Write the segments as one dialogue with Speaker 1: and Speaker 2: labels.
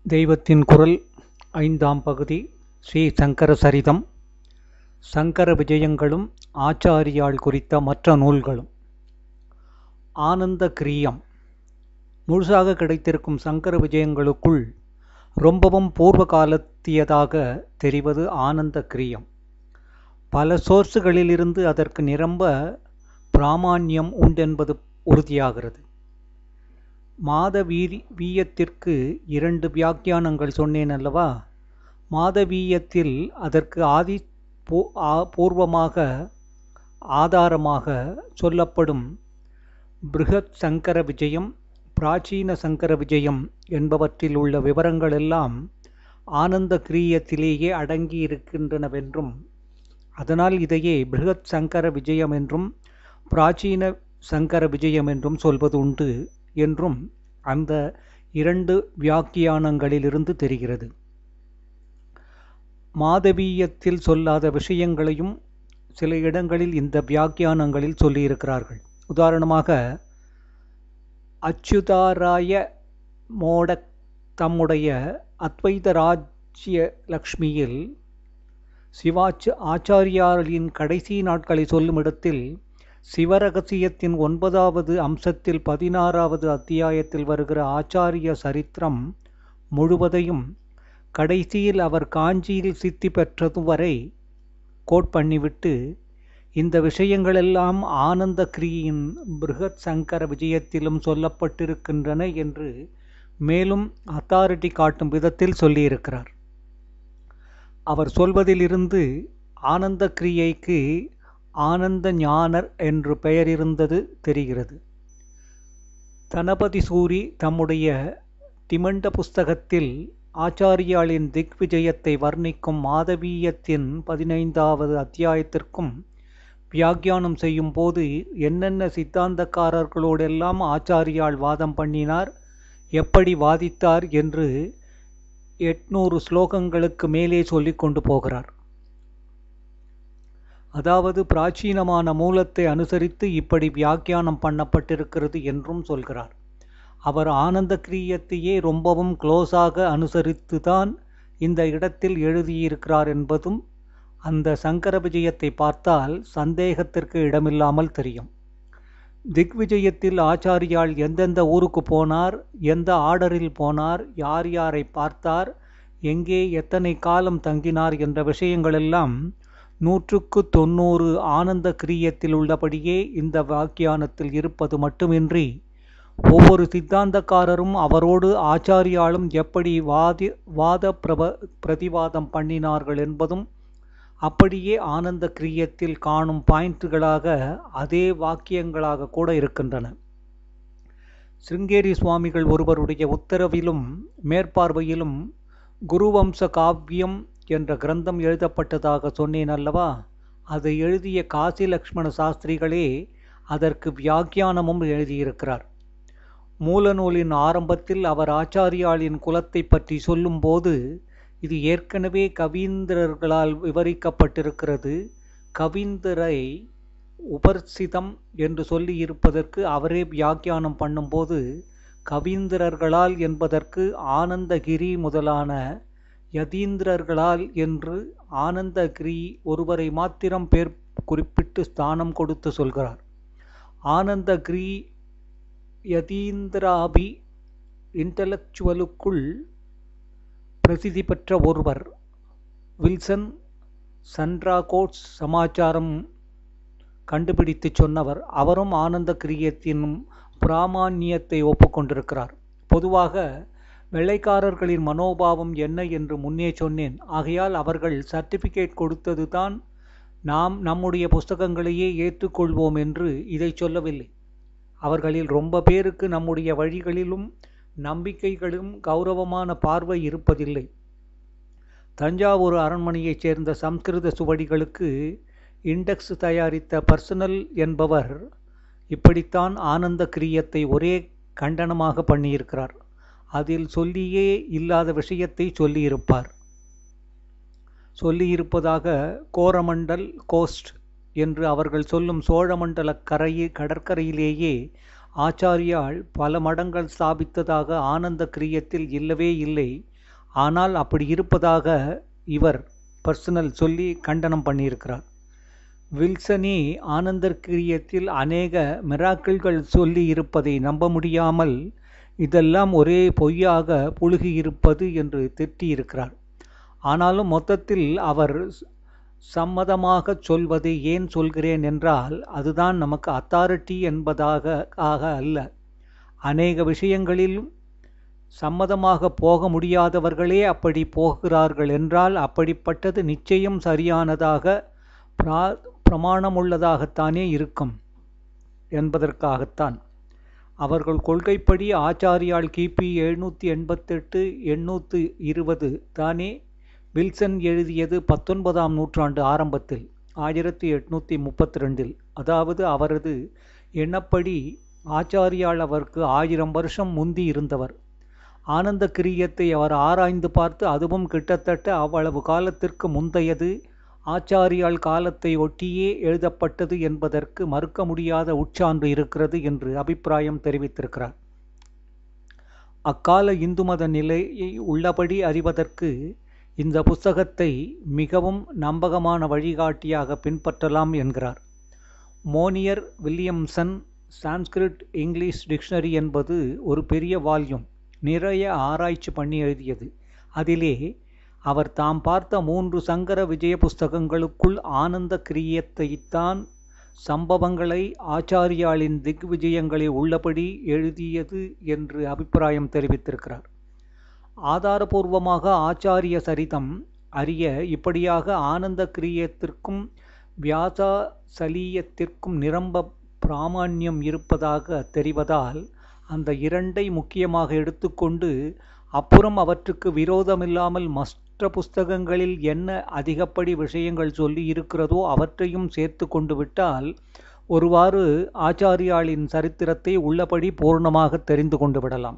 Speaker 1: தெய்வத்தின் குரல் ஐந்தாம் பகுதி ஸ்ரீ சங்கர சரிதம் சங்கர விஜயங்களும் ஆச்சாரியாள் குறித்த மற்ற நூல்களும் ஆனந்த கிரியம் முழுசாக கிடைத்திருக்கும் சங்கர விஜயங்களுக்குள் ரொம்பவும் பூர்வ காலத்தியதாக தெரிவது ஆனந்த கிரியம் பல சோர்ஸுகளிலிருந்து அதற்கு நிரம்ப பிராமான்யம் உண்டென்பது உறுதியாகிறது மாதவீரி வீயத்திற்கு இரண்டு வியாக்கியானங்கள் சொன்னேன் அல்லவா மாதவீயத்தில் அதற்கு ஆதி பூ பூர்வமாக ஆதாரமாக சொல்லப்படும் பிருகத் சங்கர விஜயம் பிராச்சீன சங்கர விஜயம் என்பவற்றில் உள்ள விவரங்கள் எல்லாம் ஆனந்த கிரியத்திலேயே அடங்கி இருக்கின்றனவென்றும் அதனால் இதையே பிருகத் சங்கர விஜயம் என்றும் பிராச்சீன சங்கர விஜயம் என்றும் சொல்வது உண்டு என்றும் அந்த இரண்டு வியாக்கியானங்களிலிருந்து தெரிகிறது மாதவீயத்தில் சொல்லாத விஷயங்களையும் சில இடங்களில் இந்த வியாக்கியானங்களில் சொல்லியிருக்கிறார்கள் உதாரணமாக அச்சுதாராய மோடக் தம்முடைய அத்வைத ராஜ்ய லக்ஷ்மியில் சிவாச் ஆச்சாரியாரின் கடைசி நாட்களை சொல்லும் இடத்தில் சிவரகசியத்தின் ஒன்பதாவது அம்சத்தில் பதினாறாவது அத்தியாயத்தில் வருகிற ஆச்சாரிய சரித்திரம் முழுவதையும் கடைசியில் அவர் காஞ்சியில் சித்தி பெற்றது வரை கோட் பண்ணிவிட்டு இந்த விஷயங்களெல்லாம் ஆனந்த கிரியின் பிருகத் சங்கர விஜயத்திலும் சொல்லப்பட்டிருக்கின்றன என்று மேலும் அத்தாரிட்டி காட்டும் விதத்தில் சொல்லியிருக்கிறார் அவர் சொல்வதிலிருந்து ஆனந்த கிரியைக்கு ஆனந்த ஞானர் என்று பெயர் இருந்தது தெரிகிறது தனபதி சூரி தம்முடைய திமண்ட புஸ்தகத்தில் ஆச்சாரியாளின் திக் விஜயத்தை வர்ணிக்கும் மாதவீயத்தின் பதினைந்தாவது அத்தியாயத்திற்கும் வியாக்கியானம் செய்யும் போது என்னென்ன சித்தாந்தக்காரர்களோடெல்லாம் ஆச்சாரியால் வாதம் பண்ணினார் எப்படி வாதித்தார் என்று எட்நூறு ஸ்லோகங்களுக்கு மேலே சொல்லிக் கொண்டு போகிறார் அதாவது பிராச்சீனமான மூலத்தை அனுசரித்து இப்படி வியாக்கியானம் பண்ணப்பட்டிருக்கிறது என்றும் சொல்கிறார் அவர் ஆனந்த கிரியத்தையே ரொம்பவும் க்ளோஸாக அனுசரித்து தான் இந்த இடத்தில் எழுதியிருக்கிறார் என்பதும் அந்த சங்கர விஜயத்தை பார்த்தால் சந்தேகத்திற்கு இடமில்லாமல் தெரியும் திக் விஜயத்தில் ஆச்சாரியால் எந்தெந்த ஊருக்கு போனார் எந்த ஆர்டரில் போனார் யார் யாரை பார்த்தார் எங்கே எத்தனை காலம் தங்கினார் என்ற விஷயங்களெல்லாம் நூற்றுக்கு தொண்ணூறு ஆனந்த கிரியத்தில் உள்ளபடியே இந்த வாக்கியானத்தில் இருப்பது மட்டுமின்றி ஒவ்வொரு சித்தாந்தக்காரரும் அவரோடு ஆச்சாரியாலும் எப்படி வாதி வாத பிரப பிரதிவாதம் பண்ணினார்கள் என்பதும் அப்படியே ஆனந்த கிரியத்தில் காணும் பாயிண்ட்டுகளாக அதே வாக்கியங்களாக கூட இருக்கின்றன சிருங்கேரி சுவாமிகள் ஒருவருடைய உத்தரவிலும் மேற்பார்வையிலும் குருவம்ச காவியம் என்ற கிரந்தம் எழுதப்பட்டதாக சொன்னேன் அல்லவா அதை எழுதிய காசி லக்ஷ்மண சாஸ்திரிகளே அதற்கு வியாக்கியானமும் எழுதியிருக்கிறார் மூலநூலின் ஆரம்பத்தில் அவர் ஆச்சாரியாளின் குலத்தை பற்றி சொல்லும்போது இது ஏற்கனவே கவீந்திரர்களால் விவரிக்கப்பட்டிருக்கிறது கவீந்திரை உபர்சிதம் என்று சொல்லியிருப்பதற்கு அவரே வியாக்கியானம் பண்ணும்போது கவீந்திரர்களால் என்பதற்கு ஆனந்தகிரி முதலான யதீந்திரர்களால் என்று ஆனந்தகிரி ஒருவரை மாத்திரம் பேர் குறிப்பிட்டு ஸ்தானம் கொடுத்து சொல்கிறார் ஆனந்தகிரி யதீந்திராபி இன்டலெக்சுவலுக்குள் பிரசித்தி பெற்ற ஒருவர் வில்சன் சன்ட்ராகோட்ஸ் சமாச்சாரம் கண்டுபிடித்து சொன்னவர் அவரும் ஆனந்த கிரியத்தினும் பிராமான்யத்தை ஒப்புக்கொண்டிருக்கிறார் பொதுவாக வெள்ளைக்காரர்களின் மனோபாவம் என்ன என்று முன்னே சொன்னேன் ஆகையால் அவர்கள் சர்டிபிகேட் கொடுத்தது தான் நாம் நம்முடைய புஸ்தகங்களையே ஏற்றுக்கொள்வோம் என்று இதை சொல்லவில்லை அவர்களில் ரொம்ப பேருக்கு நம்முடைய வழிகளிலும் நம்பிக்கைகளும் கௌரவமான பார்வை இருப்பதில்லை தஞ்சாவூர் அரண்மனையைச் சேர்ந்த சம்ஸ்கிருத சுவடிகளுக்கு இண்டெக்ஸ் தயாரித்த பர்சனல் என்பவர் இப்படித்தான் ஆனந்த கிரியத்தை ஒரே கண்டனமாக பண்ணியிருக்கிறார் அதில் சொல்லியே இல்லாத விஷயத்தை சொல்லியிருப்பார் சொல்லியிருப்பதாக கோரமண்டல் கோஸ்ட் என்று அவர்கள் சொல்லும் சோழமண்டல கரையை கடற்கரையிலேயே ஆச்சாரியால் பல மடங்கள் ஸ்தாபித்ததாக ஆனந்த கிரியத்தில் இல்லவே இல்லை ஆனால் அப்படி இருப்பதாக இவர் பர்சனல் சொல்லி கண்டனம் பண்ணியிருக்கிறார் வில்சனே ஆனந்தர் கிரியத்தில் அநேக மிராக்கிள்கள் சொல்லி இருப்பதை நம்ப முடியாமல் இதெல்லாம் ஒரே பொய்யாக புழுகியிருப்பது என்று திட்டியிருக்கிறார் ஆனாலும் மொத்தத்தில் அவர் சம்மதமாக சொல்வதை ஏன் சொல்கிறேன் என்றால் அதுதான் நமக்கு அத்தாரிட்டி என்பதாக ஆக அல்ல அநேக விஷயங்களிலும் சம்மதமாக போக முடியாதவர்களே அப்படி போகிறார்கள் என்றால் அப்படிப்பட்டது நிச்சயம் சரியானதாக பிரா பிரமாணமுள்ளதாகத்தானே இருக்கும் என்பதற்காகத்தான் அவர்கள் கொள்கைப்படி ஆச்சாரியால் கிபி எழுநூற்றி எண்பத்தெட்டு எண்ணூற்று இருபது தானே வில்சன் எழுதியது பத்தொன்பதாம் நூற்றாண்டு ஆரம்பத்தில் ஆயிரத்தி எட்நூற்றி முப்பத்தி ரெண்டில் அதாவது அவரது எண்ணப்படி ஆச்சாரியால் அவருக்கு ஆயிரம் வருஷம் முந்தி இருந்தவர் ஆனந்த கிரியத்தை அவர் ஆராய்ந்து பார்த்து அதுவும் கிட்டத்தட்ட அவ்வளவு காலத்திற்கு முந்தையது ஆச்சாரியால் காலத்தை ஒட்டியே எழுதப்பட்டது என்பதற்கு மறுக்க முடியாத உட்சான்று இருக்கிறது என்று அபிப்பிராயம் தெரிவித்திருக்கிறார் அக்கால இந்து மத நிலையை உள்ளபடி அறிவதற்கு இந்த புஸ்தகத்தை மிகவும் நம்பகமான வழிகாட்டியாக பின்பற்றலாம் என்கிறார் Monier Williamson Sanskrit English dictionary என்பது ஒரு பெரிய வால்யூம் நிறைய ஆராய்ச்சி பண்ணி எழுதியது அதிலே அவர் தாம் பார்த்த மூன்று சங்கர விஜய புஸ்தகங்களுக்குள் ஆனந்த கிரியத்தைத்தான் சம்பவங்களை ஆச்சாரியாளின் திக் விஜயங்களை உள்ளபடி எழுதியது என்று அபிப்பிராயம் தெரிவித்திருக்கிறார் ஆதாரபூர்வமாக ஆச்சாரிய சரிதம் அறிய இப்படியாக ஆனந்த கிரியத்திற்கும் வியாசா சலீயத்திற்கும் நிரம்ப பிராமான்யம் இருப்பதாக தெரிவதால் அந்த இரண்டை முக்கியமாக எடுத்துக்கொண்டு அப்புறம் அவற்றுக்கு விரோதமில்லாமல் மற்ற புஸ்தகங்களில் என்ன அதிகப்படி விஷயங்கள் சொல்லி இருக்கிறதோ அவற்றையும் சேர்த்து கொண்டு விட்டால் ஒருவாறு ஆச்சாரியாளின் சரித்திரத்தை உள்ளபடி பூர்ணமாக தெரிந்து கொண்டு விடலாம்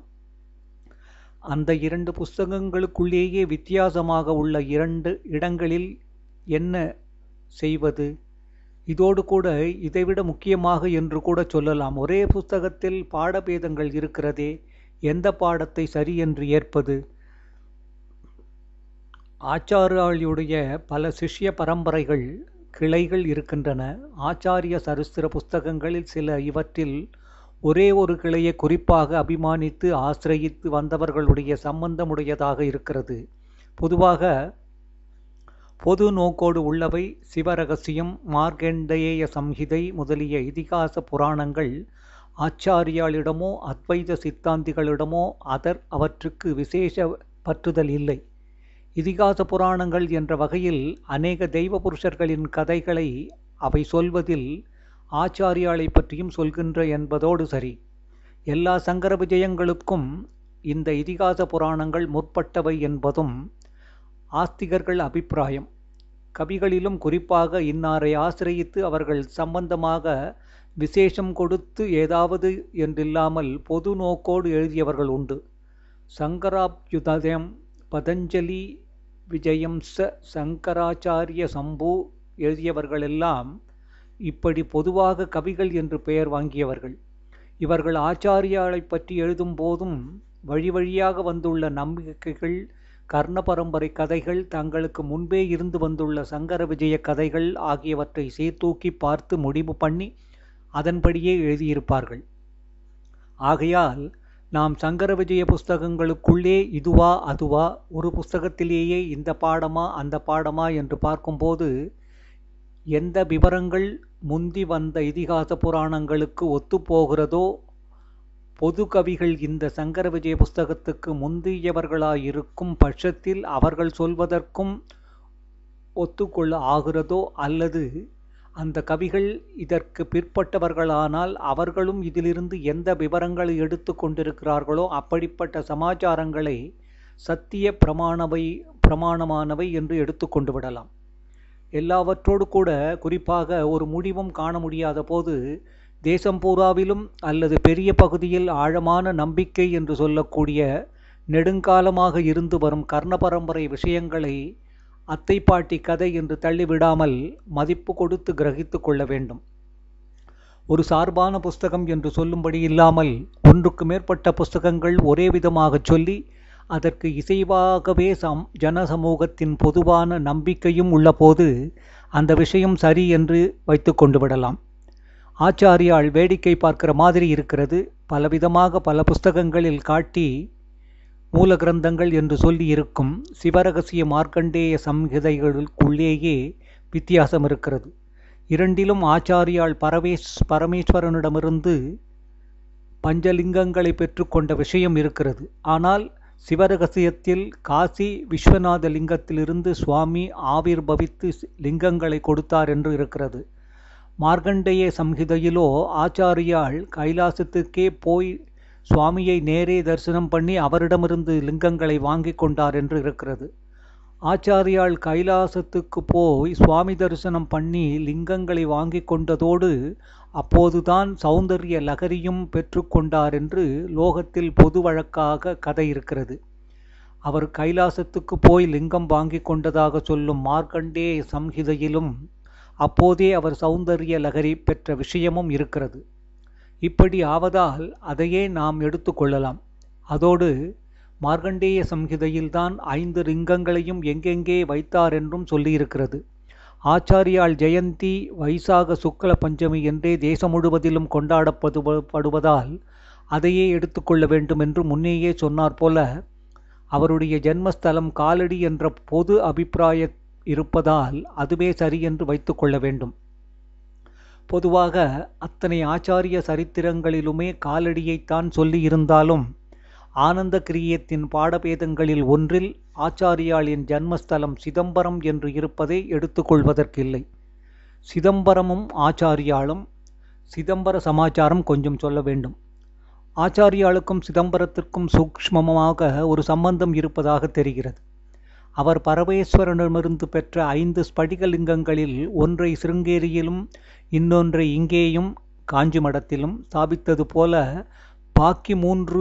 Speaker 1: அந்த இரண்டு புஸ்தகங்களுக்குள்ளேயே வித்தியாசமாக உள்ள இரண்டு இடங்களில் என்ன செய்வது இதோடு கூட இதைவிட முக்கியமாக என்று கூட சொல்லலாம் ஒரே புஸ்தகத்தில் பாடபேதங்கள் இருக்கிறதே எந்த பாடத்தை சரி என்று ஏற்பது ஆச்சாரியாளுடைய பல சிஷ்ய பரம்பரைகள் கிளைகள் இருக்கின்றன ஆச்சாரிய சரித்திர புஸ்தகங்களில் சில இவற்றில் ஒரே ஒரு கிளையை குறிப்பாக அபிமானித்து ஆசிரயித்து வந்தவர்களுடைய சம்பந்தமுடையதாக இருக்கிறது பொதுவாக பொது நோக்கோடு உள்ளவை சிவரகசியம் மார்க்கண்டேய சம்ஹிதை முதலிய இதிகாச புராணங்கள் ஆச்சாரியாளிடமோ அத்வைத சித்தாந்திகளிடமோ அதர் அவற்றுக்கு விசேஷ பற்றுதல் இல்லை இதிகாச புராணங்கள் என்ற வகையில் அநேக தெய்வ புருஷர்களின் கதைகளை அவை சொல்வதில் ஆச்சாரியாளை பற்றியும் சொல்கின்ற என்பதோடு சரி எல்லா சங்கர விஜயங்களுக்கும் இந்த இதிகாச புராணங்கள் முற்பட்டவை என்பதும் ஆஸ்திகர்கள் அபிப்பிராயம் கவிகளிலும் குறிப்பாக இன்னாரை ஆசிரயித்து அவர்கள் சம்பந்தமாக விசேஷம் கொடுத்து ஏதாவது என்றில்லாமல் பொது நோக்கோடு எழுதியவர்கள் உண்டு சங்கராப்யுதயம் பதஞ்சலி விஜயம் ச சங்கராச்சாரிய சம்பு எழுதியவர்களெல்லாம் இப்படி பொதுவாக கவிகள் என்று பெயர் வாங்கியவர்கள் இவர்கள் ஆச்சாரியாலை பற்றி எழுதும் போதும் வழி வழியாக வந்துள்ள நம்பிக்கைகள் கர்ண பரம்பரை கதைகள் தங்களுக்கு முன்பே இருந்து வந்துள்ள சங்கர விஜய கதைகள் ஆகியவற்றை சீர்தூக்கி பார்த்து முடிவு பண்ணி அதன்படியே எழுதியிருப்பார்கள் ஆகையால் நாம் சங்கர விஜய புஸ்தகங்களுக்குள்ளே இதுவா அதுவா ஒரு புஸ்தகத்திலேயே இந்த பாடமா அந்த பாடமா என்று பார்க்கும்போது எந்த விவரங்கள் முந்தி வந்த இதிகாச புராணங்களுக்கு ஒத்துப்போகிறதோ பொது கவிகள் இந்த சங்கர விஜய புஸ்தகத்துக்கு முந்தியவர்களாயிருக்கும் பட்சத்தில் அவர்கள் சொல்வதற்கும் ஒத்துக்கொள்ள ஆகிறதோ அல்லது அந்த கவிகள் இதற்கு பிற்பட்டவர்களானால் அவர்களும் இதிலிருந்து எந்த விவரங்களை எடுத்து கொண்டிருக்கிறார்களோ அப்படிப்பட்ட சமாச்சாரங்களை சத்திய பிரமாணவை பிரமாணமானவை என்று எடுத்துக்கொண்டு விடலாம் எல்லாவற்றோடு கூட குறிப்பாக ஒரு முடிவும் காண முடியாத போது தேசம் பூராவிலும் அல்லது பெரிய பகுதியில் ஆழமான நம்பிக்கை என்று சொல்லக்கூடிய நெடுங்காலமாக இருந்து வரும் கர்ண பரம்பரை விஷயங்களை அத்தைப்பாட்டி கதை என்று தள்ளிவிடாமல் மதிப்பு கொடுத்து கிரகித்து கொள்ள வேண்டும் ஒரு சார்பான புஸ்தகம் என்று சொல்லும்படி இல்லாமல் ஒன்றுக்கு மேற்பட்ட புஸ்தகங்கள் ஒரே விதமாக சொல்லி அதற்கு இசைவாகவே சம் ஜனசமூகத்தின் பொதுவான நம்பிக்கையும் உள்ளபோது அந்த விஷயம் சரி என்று வைத்து கொண்டு விடலாம் ஆச்சாரியால் வேடிக்கை பார்க்கிற மாதிரி இருக்கிறது பலவிதமாக பல புஸ்தகங்களில் காட்டி மூல கிரந்தங்கள் என்று சொல்லி இருக்கும் சிவரகசிய மார்க்கண்டேய சம்ஹிதைகளுக்குள்ளேயே வித்தியாசம் இருக்கிறது இரண்டிலும் ஆச்சாரியால் பரவேஸ் பரமேஸ்வரனிடமிருந்து பஞ்சலிங்கங்களை பெற்றுக்கொண்ட விஷயம் இருக்கிறது ஆனால் சிவரகசியத்தில் காசி விஸ்வநாத லிங்கத்திலிருந்து சுவாமி ஆவிர்பவித்து லிங்கங்களை கொடுத்தார் என்று இருக்கிறது மார்க்கண்டேய சம்ஹிதையிலோ ஆச்சாரியால் கைலாசத்துக்கே போய் சுவாமியை நேரே தரிசனம் பண்ணி அவரிடமிருந்து லிங்கங்களை வாங்கி கொண்டார் என்று இருக்கிறது ஆச்சாரியால் கைலாசத்துக்கு போய் சுவாமி தரிசனம் பண்ணி லிங்கங்களை வாங்கி கொண்டதோடு அப்போதுதான் சௌந்தரிய லகரியும் பெற்றுக்கொண்டார் என்று லோகத்தில் பொது வழக்காக கதை இருக்கிறது அவர் கைலாசத்துக்கு போய் லிங்கம் வாங்கி கொண்டதாக சொல்லும் மார்க்கண்டே சம்ஹிதையிலும் அப்போதே அவர் சௌந்தரிய லகரி பெற்ற விஷயமும் இருக்கிறது இப்படி ஆவதால் அதையே நாம் எடுத்துக்கொள்ளலாம் அதோடு மார்க்கண்டேய சம்ஹிதையில்தான் ஐந்து லிங்கங்களையும் எங்கெங்கே வைத்தார் என்றும் சொல்லியிருக்கிறது ஆச்சாரியால் ஜெயந்தி வைசாக சுக்ல பஞ்சமி என்றே தேசம் முழுவதிலும் கொண்டாடப்படுவதால் அதையே எடுத்துக்கொள்ள வேண்டும் என்று முன்னேயே சொன்னார் போல அவருடைய ஜென்மஸ்தலம் காலடி என்ற பொது அபிப்பிராய இருப்பதால் அதுவே சரி என்று வைத்துக்கொள்ள வேண்டும் பொதுவாக அத்தனை ஆச்சாரிய சரித்திரங்களிலுமே காலடியைத்தான் சொல்லியிருந்தாலும் ஆனந்த கிரியத்தின் பாடபேதங்களில் ஒன்றில் ஆச்சாரியாளின் ஜன்மஸ்தலம் சிதம்பரம் என்று இருப்பதை எடுத்துக்கொள்வதற்கில்லை சிதம்பரமும் ஆச்சாரியாலும் சிதம்பர சமாச்சாரம் கொஞ்சம் சொல்ல வேண்டும் ஆச்சாரியாளுக்கும் சிதம்பரத்திற்கும் சூக்ஷ்மமாக ஒரு சம்பந்தம் இருப்பதாக தெரிகிறது அவர் பரமேஸ்வரனிடமிருந்து பெற்ற ஐந்து ஸ்படிகலிங்கங்களில் ஒன்றை சிருங்கேரியிலும் இன்னொன்றை இங்கேயும் காஞ்சி மடத்திலும் ஸ்தாபித்தது போல பாக்கி மூன்று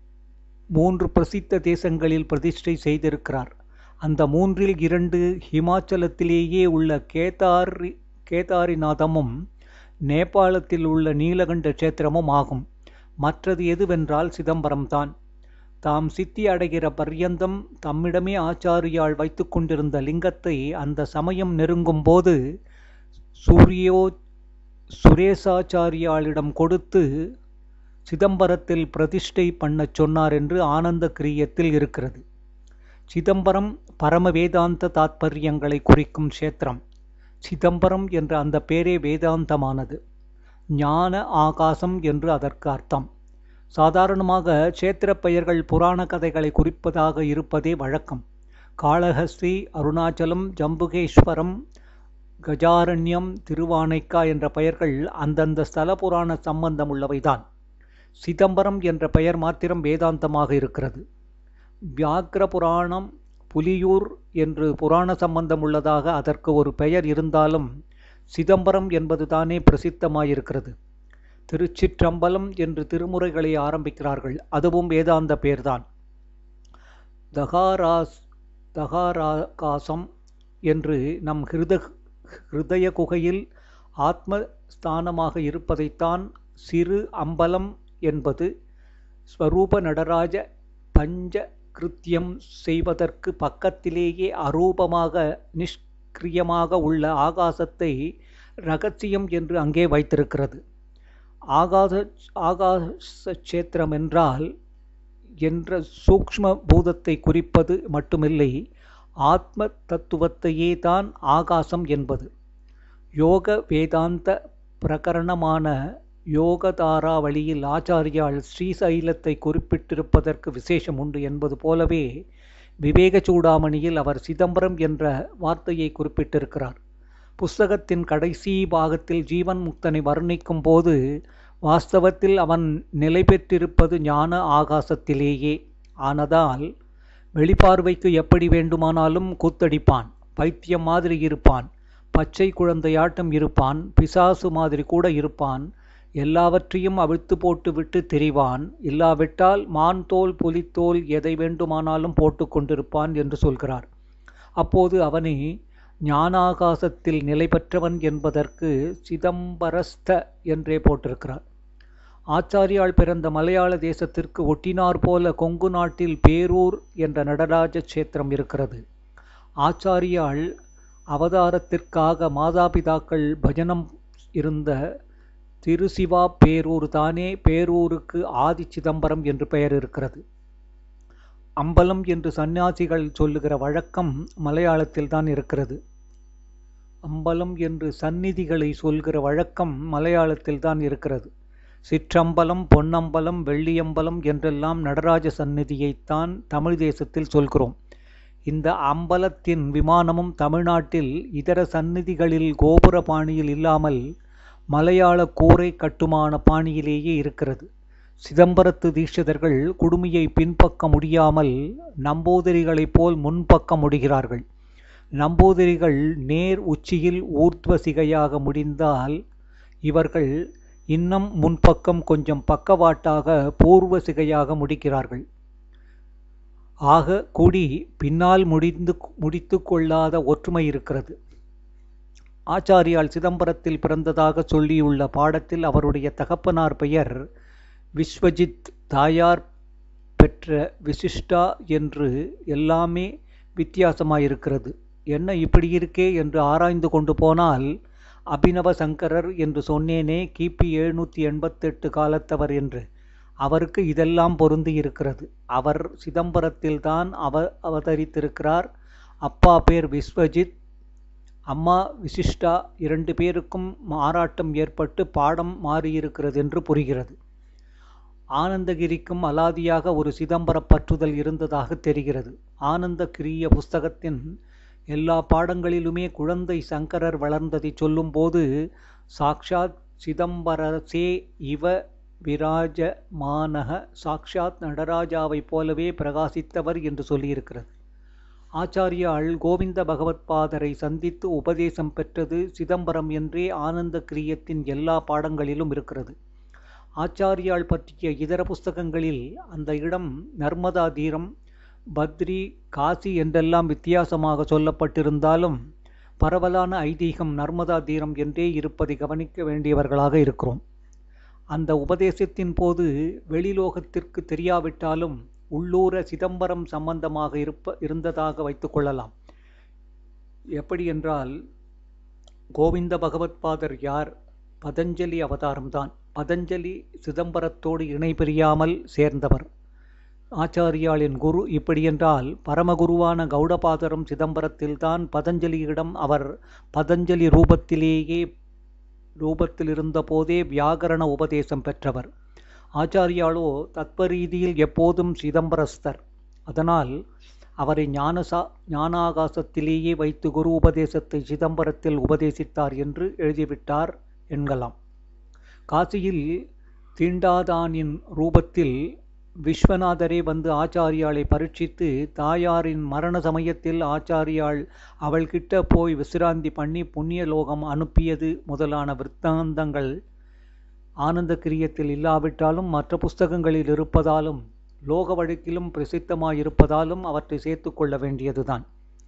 Speaker 1: மூன்று பிரசித்த தேசங்களில் பிரதிஷ்டை செய்திருக்கிறார் அந்த மூன்றில் இரண்டு ஹிமாச்சலத்திலேயே உள்ள கேதாரி கேதாரிநாதமும் நேபாளத்தில் உள்ள நீலகண்ட கஷேத்திரமும் ஆகும் மற்றது எதுவென்றால் சிதம்பரம்தான் தாம் சித்தி அடைகிற பர்யந்தம் தம்மிடமே ஆச்சாரியால் வைத்து கொண்டிருந்த லிங்கத்தை அந்த சமயம் நெருங்கும் போது சூரியோ சுரேசாச்சாரியாளிடம் கொடுத்து சிதம்பரத்தில் பிரதிஷ்டை பண்ணச் சொன்னார் என்று ஆனந்த கிரியத்தில் இருக்கிறது சிதம்பரம் பரம வேதாந்த தாத்பரியங்களை குறிக்கும் கஷேத்திரம் சிதம்பரம் என்ற அந்த பேரே வேதாந்தமானது ஞான ஆகாசம் என்று அதற்கு அர்த்தம் சாதாரணமாக க்ஷேத்திர பெயர்கள் புராண கதைகளை குறிப்பதாக இருப்பதே வழக்கம் காளஹஸ்தி அருணாச்சலம் ஜம்புகேஸ்வரம் கஜாரண்யம் திருவானைக்கா என்ற பெயர்கள் அந்தந்த ஸ்தல புராண சம்பந்தம் உள்ளவைதான் சிதம்பரம் என்ற பெயர் மாத்திரம் வேதாந்தமாக இருக்கிறது வியாக்கிர புராணம் புலியூர் என்று புராண சம்பந்தம் உள்ளதாக அதற்கு ஒரு பெயர் இருந்தாலும் சிதம்பரம் என்பது தானே பிரசித்தமாயிருக்கிறது திருச்சிற்றம்பலம் என்று திருமுறைகளை ஆரம்பிக்கிறார்கள் அதுவும் வேதாந்த பேர்தான் தகாராஸ் தகாராகாசம் என்று நம் ஹிருத ஹிருதய குகையில் ஆத்ம ஸ்தானமாக இருப்பதைத்தான் சிறு அம்பலம் என்பது ஸ்வரூப நடராஜ பஞ்ச கிருத்தியம் செய்வதற்கு பக்கத்திலேயே அரூபமாக நிஷ்கிரியமாக உள்ள ஆகாசத்தை ரகசியம் என்று அங்கே வைத்திருக்கிறது ஆகாச ஆகாச கஷேத்திரம் என்றால் என்ற சூக்ஷ்ம பூதத்தை குறிப்பது மட்டுமில்லை ஆத்ம தத்துவத்தையே தான் ஆகாசம் என்பது யோக வேதாந்த பிரகரணமான யோகதாரா வழியில் ஆச்சாரியால் ஸ்ரீசைலத்தை குறிப்பிட்டிருப்பதற்கு விசேஷம் உண்டு என்பது போலவே விவேக சூடாமணியில் அவர் சிதம்பரம் என்ற வார்த்தையை குறிப்பிட்டிருக்கிறார் புஸ்தகத்தின் கடைசி பாகத்தில் ஜீவன் முக்தனை வர்ணிக்கும் போது வாஸ்தவத்தில் அவன் நிலை பெற்றிருப்பது ஞான ஆகாசத்திலேயே ஆனதால் வெளிப்பார்வைக்கு எப்படி வேண்டுமானாலும் கூத்தடிப்பான் பைத்தியம் மாதிரி இருப்பான் பச்சை குழந்தையாட்டம் இருப்பான் பிசாசு மாதிரி கூட இருப்பான் எல்லாவற்றையும் அவிழ்த்து போட்டு விட்டு தெரிவான் இல்லாவிட்டால் மான் தோல் புலித்தோல் எதை வேண்டுமானாலும் போட்டு கொண்டிருப்பான் என்று சொல்கிறார் அப்போது அவனை ஞானாகாசத்தில் நிலை பெற்றவன் என்பதற்கு சிதம்பரஸ்த என்றே போட்டிருக்கிறார் ஆச்சாரியால் பிறந்த மலையாள தேசத்திற்கு ஒட்டினார் போல கொங்கு நாட்டில் பேரூர் என்ற நடராஜ கஷேத்திரம் இருக்கிறது ஆச்சாரியால் அவதாரத்திற்காக மாதாபிதாக்கள் பஜனம் இருந்த திருசிவா பேரூர் தானே பேரூருக்கு ஆதி சிதம்பரம் என்று பெயர் இருக்கிறது அம்பலம் என்று சந்நியாசிகள் சொல்லுகிற வழக்கம் மலையாளத்தில் தான் இருக்கிறது அம்பலம் என்று சந்நிதிகளை சொல்கிற வழக்கம் மலையாளத்தில் தான் இருக்கிறது சிற்றம்பலம் பொன்னம்பலம் வெள்ளியம்பலம் என்றெல்லாம் நடராஜ சந்நிதியைத்தான் தமிழ் தேசத்தில் சொல்கிறோம் இந்த அம்பலத்தின் விமானமும் தமிழ்நாட்டில் இதர சந்நிதிகளில் கோபுர பாணியில் இல்லாமல் மலையாள கூரை கட்டுமான பாணியிலேயே இருக்கிறது சிதம்பரத்து தீட்சிதர்கள் குடுமியை பின்பக்க முடியாமல் நம்போதரிகளைப் போல் முன்பக்கம் முடிகிறார்கள் நம்போதரிகள் நேர் உச்சியில் ஊர்த்வ சிகையாக முடிந்தால் இவர்கள் இன்னும் முன்பக்கம் கொஞ்சம் பக்கவாட்டாக பூர்வ சிகையாக முடிக்கிறார்கள் ஆக கூடி பின்னால் முடிந்து முடித்து கொள்ளாத ஒற்றுமை இருக்கிறது ஆச்சாரியால் சிதம்பரத்தில் பிறந்ததாக சொல்லியுள்ள பாடத்தில் அவருடைய தகப்பனார் பெயர் விஸ்வஜித் தாயார் பெற்ற விசிஷ்டா என்று எல்லாமே வித்தியாசமாயிருக்கிறது என்ன இப்படி இருக்கே என்று ஆராய்ந்து கொண்டு போனால் அபினவ சங்கரர் என்று சொன்னேனே கிபி எழுநூற்றி எண்பத்தெட்டு காலத்தவர் என்று அவருக்கு இதெல்லாம் பொருந்தி இருக்கிறது அவர் சிதம்பரத்தில்தான் அவ அவதரித்திருக்கிறார் அப்பா பேர் விஸ்வஜித் அம்மா விசிஷ்டா இரண்டு பேருக்கும் மாறாட்டம் ஏற்பட்டு பாடம் மாறியிருக்கிறது என்று புரிகிறது ஆனந்தகிரிக்கும் அலாதியாக ஒரு சிதம்பர பற்றுதல் இருந்ததாக தெரிகிறது ஆனந்த கிரிய புஸ்தகத்தின் எல்லா பாடங்களிலுமே குழந்தை சங்கரர் வளர்ந்ததை சொல்லும்போது சாக்ஷாத் சிதம்பரசே இவ விராஜமானக சாக்ஷாத் நடராஜாவைப் போலவே பிரகாசித்தவர் என்று சொல்லியிருக்கிறது ஆச்சாரியால் கோவிந்த பகவத்பாதரை சந்தித்து உபதேசம் பெற்றது சிதம்பரம் என்றே ஆனந்த கிரியத்தின் எல்லா பாடங்களிலும் இருக்கிறது ஆச்சாரியால் பற்றிய இதர புஸ்தகங்களில் அந்த இடம் நர்மதா தீரம் பத்ரி காசி என்றெல்லாம் வித்தியாசமாக சொல்லப்பட்டிருந்தாலும் பரவலான ஐதீகம் நர்மதா தீரம் என்றே இருப்பதை கவனிக்க வேண்டியவர்களாக இருக்கிறோம் அந்த உபதேசத்தின் போது வெளிலோகத்திற்கு தெரியாவிட்டாலும் உள்ளூர சிதம்பரம் சம்பந்தமாக இருப்ப இருந்ததாக வைத்துக்கொள்ளலாம் எப்படி என்றால் கோவிந்த பகவத்பாதர் யார் பதஞ்சலி அவதாரம்தான் பதஞ்சலி சிதம்பரத்தோடு இணை பிரியாமல் சேர்ந்தவர் ஆச்சாரியாளின் குரு இப்படியென்றால் பரமகுருவான கௌடபாதரும் சிதம்பரத்தில்தான் பதஞ்சலியிடம் அவர் பதஞ்சலி ரூபத்திலேயே ரூபத்தில் இருந்தபோதே வியாகரண உபதேசம் பெற்றவர் ஆச்சாரியாலோ தத்வ ரீதியில் எப்போதும் சிதம்பரஸ்தர் அதனால் அவரை ஞானசா ஞானாகாசத்திலேயே வைத்து குரு உபதேசத்தை சிதம்பரத்தில் உபதேசித்தார் என்று எழுதிவிட்டார் என்கலாம் காசியில் தீண்டாதானின் ரூபத்தில் விஸ்வநாதரே வந்து ஆச்சாரியாளை பரீட்சித்து தாயாரின் மரண சமயத்தில் ஆச்சாரியாள் அவள் கிட்ட போய் விசிராந்தி பண்ணி புண்ணிய லோகம் அனுப்பியது முதலான விற்த்தாந்தங்கள் ஆனந்த கிரியத்தில் இல்லாவிட்டாலும் மற்ற புஸ்தகங்களில் இருப்பதாலும் லோக வழக்கிலும் பிரசித்தமாயிருப்பதாலும் அவற்றை சேர்த்து கொள்ள வேண்டியதுதான்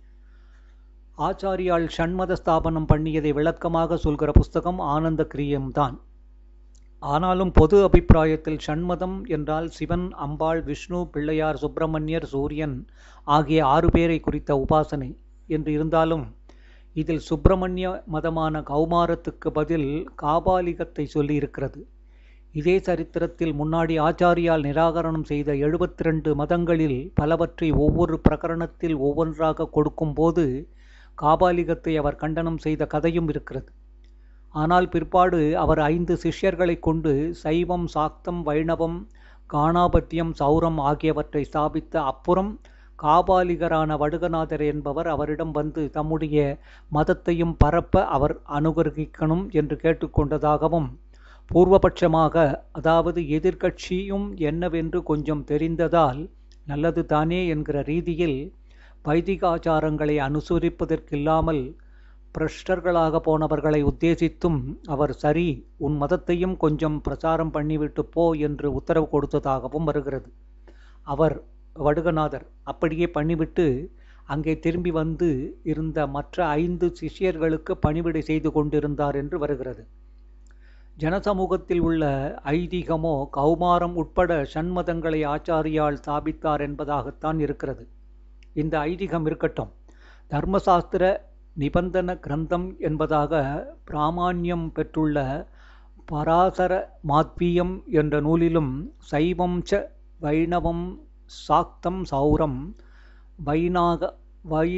Speaker 1: ஆச்சாரியால் ஷண்மத ஸ்தாபனம் பண்ணியதை விளக்கமாக சொல்கிற புஸ்தகம் ஆனந்த கிரியம்தான் ஆனாலும் பொது அபிப்பிராயத்தில் ஷண்மதம் என்றால் சிவன் அம்பாள் விஷ்ணு பிள்ளையார் சுப்பிரமணியர் சூரியன் ஆகிய ஆறு பேரை குறித்த உபாசனை என்று இருந்தாலும் இதில் சுப்பிரமணிய மதமான கௌமாரத்துக்கு பதில் காபாலிகத்தை சொல்லியிருக்கிறது இதே சரித்திரத்தில் முன்னாடி ஆச்சாரியால் நிராகரணம் செய்த எழுபத்தி ரெண்டு மதங்களில் பலவற்றை ஒவ்வொரு பிரகரணத்தில் ஒவ்வொன்றாக கொடுக்கும்போது காபாலிகத்தை அவர் கண்டனம் செய்த கதையும் இருக்கிறது ஆனால் பிற்பாடு அவர் ஐந்து சிஷ்யர்களைக் கொண்டு சைவம் சாக்தம் வைணவம் காணாபத்தியம் சௌரம் ஆகியவற்றை ஸ்தாபித்த அப்புறம் காபாலிகரான வடுகநாதர் என்பவர் அவரிடம் வந்து தம்முடைய மதத்தையும் பரப்ப அவர் அனுகிரகிக்கணும் என்று கேட்டுக்கொண்டதாகவும் பூர்வபட்சமாக அதாவது எதிர்க்கட்சியும் என்னவென்று கொஞ்சம் தெரிந்ததால் நல்லது தானே என்கிற ரீதியில் வைதிகாச்சாரங்களை அனுசரிப்பதற்கில்லாமல் பிரஷ்டர்களாக போனவர்களை உத்தேசித்தும் அவர் சரி உன் மதத்தையும் கொஞ்சம் பிரச்சாரம் பண்ணிவிட்டு போ என்று உத்தரவு கொடுத்ததாகவும் வருகிறது அவர் வடுகநாதர் அப்படியே பண்ணிவிட்டு அங்கே திரும்பி வந்து இருந்த மற்ற ஐந்து சிஷ்யர்களுக்கு பணிவிடை செய்து கொண்டிருந்தார் என்று வருகிறது ஜனசமூகத்தில் உள்ள ஐதீகமோ கௌமாரம் உட்பட ஷண்மதங்களை ஆச்சாரியால் ஸ்தாபித்தார் என்பதாகத்தான் இருக்கிறது இந்த ஐதீகம் இருக்கட்டும் தர்மசாஸ்திர நிபந்தன கிரந்தம் என்பதாக பிராமான்யம் பெற்றுள்ள பராசர மாத்வீயம் என்ற நூலிலும் சைவம் ச வைணவம் சாக்தம் சௌரம் வைநாக வை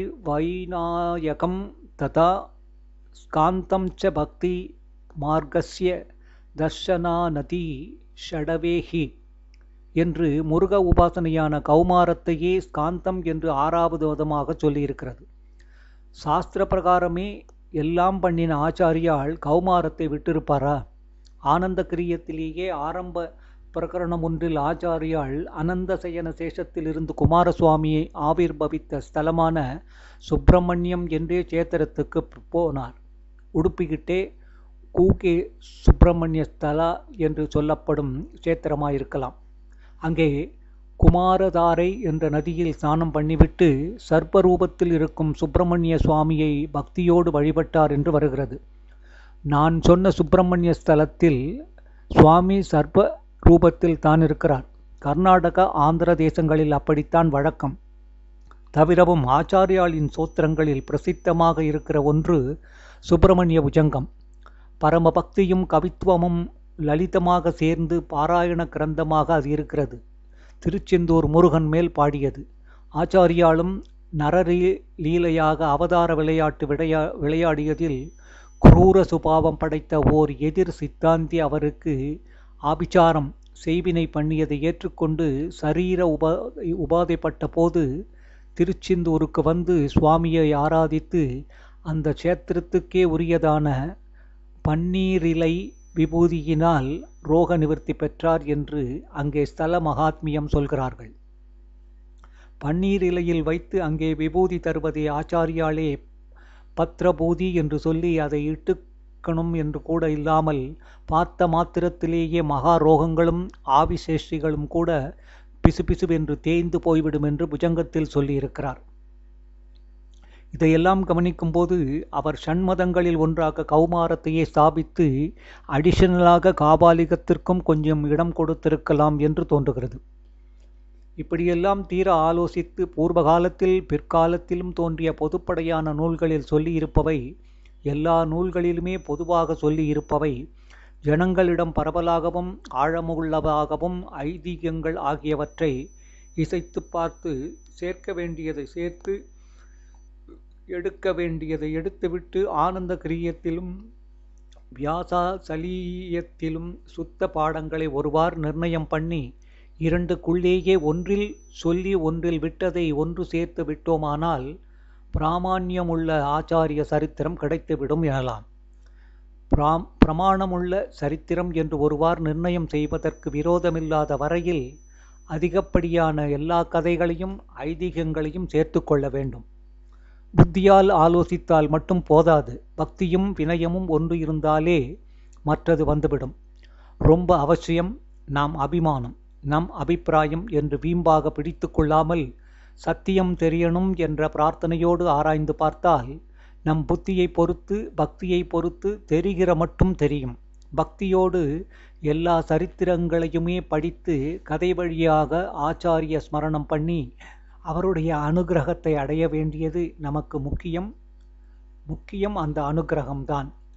Speaker 1: வைநாயகம் ததா ஸ்காந்தம் ச பக்தி மார்க்கஸ்ய தர்ஷனாநதி ஷடவேஹி என்று முருக உபாசனையான கௌமாரத்தையே ஸ்காந்தம் என்று ஆறாவது விதமாக சொல்லியிருக்கிறது சாஸ்திர பிரகாரமே எல்லாம் பண்ணின ஆச்சாரியால் கௌமாரத்தை விட்டிருப்பாரா ஆனந்த கிரியத்திலேயே ஆரம்ப பிரகரணம் ஒன்றில் ஆச்சாரியால் அனந்த சயன சேஷத்திலிருந்து குமாரசுவாமியை ஆவிர்பவித்த ஸ்தலமான சுப்பிரமணியம் என்றே சேத்திரத்துக்கு போனார் உடுப்பிக்கிட்டே கூகே சுப்பிரமணிய ஸ்தலா என்று சொல்லப்படும் சேத்திரமாயிருக்கலாம் அங்கே குமாரதாரை என்ற நதியில் ஸ்நானம் பண்ணிவிட்டு சர்ப்பரூபத்தில் இருக்கும் சுப்பிரமணிய சுவாமியை பக்தியோடு வழிபட்டார் என்று வருகிறது நான் சொன்ன சுப்பிரமணிய ஸ்தலத்தில் சுவாமி சர்ப்ப ரூபத்தில் தான் இருக்கிறார் கர்நாடகா ஆந்திர தேசங்களில் அப்படித்தான் வழக்கம் தவிரவும் ஆச்சாரியாளின் சோத்திரங்களில் பிரசித்தமாக இருக்கிற ஒன்று சுப்பிரமணிய புஜங்கம் பரம பக்தியும் கவித்துவமும் லலிதமாக சேர்ந்து பாராயண கிரந்தமாக அது இருக்கிறது திருச்செந்தூர் முருகன் மேல் பாடியது ஆச்சாரியாலும் நரரி லீலையாக அவதார விளையாட்டு விளையா விளையாடியதில் குரூர சுபாவம் படைத்த ஓர் எதிர் சித்தாந்தி அவருக்கு ஆபிச்சாரம் செய்வினை பண்ணியதை ஏற்றுக்கொண்டு சரீர உபா உபாதைப்பட்ட போது திருச்செந்தூருக்கு வந்து சுவாமியை ஆராதித்து அந்த க்ஷேத்திரத்துக்கே உரியதான பன்னீரிலை விபூதியினால் ரோக நிவர்த்தி பெற்றார் என்று அங்கே ஸ்தல மகாத்மியம் சொல்கிறார்கள் பன்னீர் இலையில் வைத்து அங்கே விபூதி தருவதை ஆச்சாரியாலே பத்ரபூதி என்று சொல்லி அதை இட்டுக்கணும் என்று கூட இல்லாமல் பார்த்த மாத்திரத்திலேயே மகா ரோகங்களும் ஆவிசேஷிகளும் கூட பிசுபிசுவென்று தேய்ந்து போய்விடும் என்று புஜங்கத்தில் சொல்லியிருக்கிறார் இதையெல்லாம் கவனிக்கும்போது அவர் ஷண்மதங்களில் ஒன்றாக கௌமாரத்தையே ஸ்தாபித்து அடிஷனலாக காபாலிகத்திற்கும் கொஞ்சம் இடம் கொடுத்திருக்கலாம் என்று தோன்றுகிறது இப்படியெல்லாம் தீர ஆலோசித்து பூர்வ காலத்தில் பிற்காலத்திலும் தோன்றிய பொதுப்படையான நூல்களில் சொல்லியிருப்பவை எல்லா நூல்களிலுமே பொதுவாக சொல்லியிருப்பவை ஜனங்களிடம் பரவலாகவும் ஆழமுள்ளதாகவும் ஐதீகங்கள் ஆகியவற்றை இசைத்து பார்த்து சேர்க்க வேண்டியதை சேர்த்து எடுக்க வேண்டியதை எடுத்துவிட்டு ஆனந்த கிரியத்திலும் வியாசா சலீயத்திலும் சுத்த பாடங்களை ஒருவார் நிர்ணயம் பண்ணி இரண்டுக்குள்ளேயே ஒன்றில் சொல்லி ஒன்றில் விட்டதை ஒன்று சேர்த்து விட்டோமானால் பிராமான்யமுள்ள ஆச்சாரிய சரித்திரம் கிடைத்துவிடும் எனலாம் பிராம் பிரமாணமுள்ள சரித்திரம் என்று ஒருவார் நிர்ணயம் செய்வதற்கு விரோதமில்லாத வரையில் அதிகப்படியான எல்லா கதைகளையும் ஐதீகங்களையும் சேர்த்து கொள்ள வேண்டும் புத்தியால் ஆலோசித்தால் மட்டும் போதாது பக்தியும் வினயமும் ஒன்று இருந்தாலே மற்றது வந்துவிடும் ரொம்ப அவசியம் நாம் அபிமானம் நம் அபிப்பிராயம் என்று வீம்பாக பிடித்து கொள்ளாமல் சத்தியம் தெரியணும் என்ற பிரார்த்தனையோடு ஆராய்ந்து பார்த்தால் நம் புத்தியை பொறுத்து பக்தியை பொறுத்து தெரிகிற மட்டும் தெரியும் பக்தியோடு எல்லா சரித்திரங்களையுமே படித்து கதை வழியாக ஆச்சாரிய ஸ்மரணம் பண்ணி அவருடைய அனுகிரகத்தை அடைய வேண்டியது நமக்கு முக்கியம் முக்கியம் அந்த அனுகிரகம்தான்